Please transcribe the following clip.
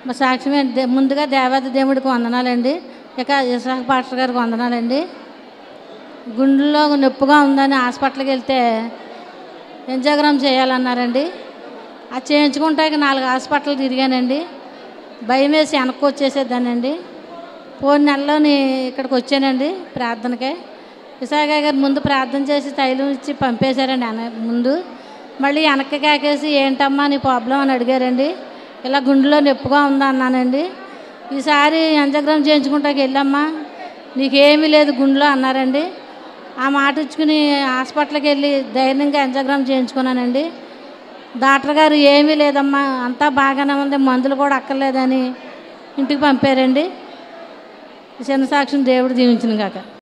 మా సాక్ష్యం ఏంటి? దే- ముందుగా దేవాది దేవుడికి వందనాలండి ఇక ఇసాక పాస్టర్ గారికి వందనాలండి గుండెల్లో నొప్పిగా ఉందని హాస్పిటల్కి వెళ్తే ఎంజాగ్రామ్ చేయాలన్నారండి అది చేయించుకుంటాక నాలుగు హాస్పిటల్ తిరిగానండి భయం వేసి వెనక్కి వచ్చేసేదానండి పోయిన నెలలోని ఇక్కడికి వచ్చానండి ప్రార్థనకే విశాఖ గారు ముందు ప్రార్థన చేసి తైలం ఇచ్చి పంపేశారండి అన ముందు మళ్ళీ వెనక్కి కాకేసి ఏంటమ్మా నీ ప్రాబ్లం అని అడిగారండి ఇలా గుండెలో నొప్పిగా ఉందా అన్నానండి ఈసారి ఎంజగ్రామ్ చేయించుకుంటాకి వెళ్ళమ్మా నీకేమీ లేదు గుండెలో అన్నారండి ఆ మాట ఇచ్చుకుని హాస్పిటల్కి వెళ్ళి ధైర్యంగా ఎంజగ్రామ్ చేయించుకున్నానండి డాక్టర్ గారు ఏమీ లేదమ్మా అంతా బాగానే ఉంది మందులు కూడా అక్కర్లేదని ఇంటికి పంపారండి చిన్న సాక్ష్యం దేవుడు దీవించిన కాక